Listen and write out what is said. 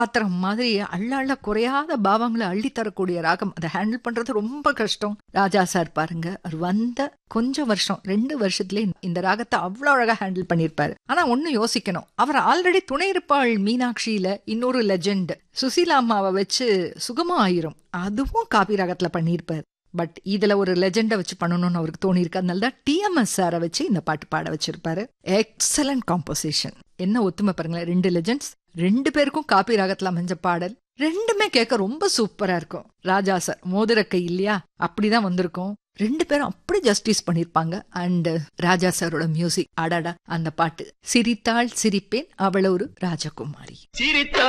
பாத்திரம் மாதிரி அள்ள அள்ள குறையாத பாவங்களை அள்ளி தரக்கூடிய ராகம் அதை ஹேண்டில் பண்றது ரொம்ப கஷ்டம் ராஜா சார் பாருங்க அவர் வந்த கொஞ்சம் வருஷம் ரெண்டு வருஷத்துலயே இந்த ராகத்தை அவ்வளவு அழகா ஹேண்டில் பண்ணிருப்பாரு ஆனா ஒண்ணு யோசிக்கணும் அவர் ஆல்ரெடி துணை இருப்பாள் மீனாட்சியில இன்னொரு லெஜெண்ட் சுசீலா அம்மாவை வச்சு சுகமா ஆயிரும் அதுவும் காபி ராகத்துல பண்ணியிருப்பாரு பட் இதுல ஒரு லெஜெண்டை வச்சு பண்ணணும்னு அவருக்கு தோணி இருக்கு அதனால தான் டிஎம்எஸ் சாரை வச்சு இந்த பாட்டு பாட வச்சிருப்பாரு எக்ஸலண்ட் காம்போசிஷன் என்ன ஒத்துமை பாருங்களேன் ரெண்டு லெஜெண்ட்ஸ் ரெண்டு பேருக்கும் காப்பி ராகத்துல அமைஞ்ச பாடல் ரெண்டுமே கேட்க ரொம்ப சூப்பரா இருக்கும் ராஜா சார் மோதிரக்கை இல்லையா அப்படிதான் வந்திருக்கும் ரெண்டு பேரும் அப்படி ஜஸ்டிஸ் பண்ணிருப்பாங்க அண்ட் ராஜா சாரோட மியூசிக் அடாடா அந்த பாட்டு சிரித்தாள் சிரிப்பேன் அவள ஒரு ராஜகுமாரி சிரித்த